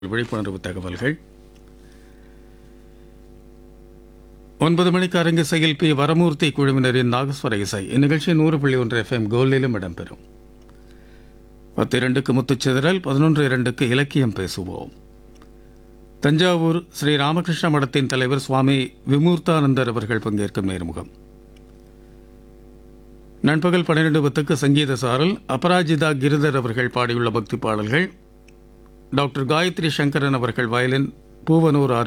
விழிப்புணர்வு தகவல்கள் ஒன்பது மணிக்கு அரங்கிசையில் பி வரமூர்த்தி குழுவினரின் நாகஸ்வர இசை இந்நிகழ்ச்சி நூறு புள்ளி ஒன்று எஃப்எம் கோல்டிலும் இடம்பெறும் பத்து இரண்டுக்கு முத்துச்சிதறல் பதினொன்று இரண்டுக்கு இலக்கியம் பேசுவோம் தஞ்சாவூர் ஸ்ரீ ராமகிருஷ்ண மடத்தின் தலைவர் சுவாமி விமூர்த்தானந்தர் அவர்கள் பங்கேற்கும் நேர்முகம் நண்பகல் பன்னிரண்டு பத்துக்கு சங்கீத சாரல் அபராஜிதா கிரிதர் அவர்கள் பாடியுள்ள பக்தி பாடல்கள் டாக்டர் காயத்ரி சங்கரன் அவர்கள் வயலின் பூவனூர் ஆர்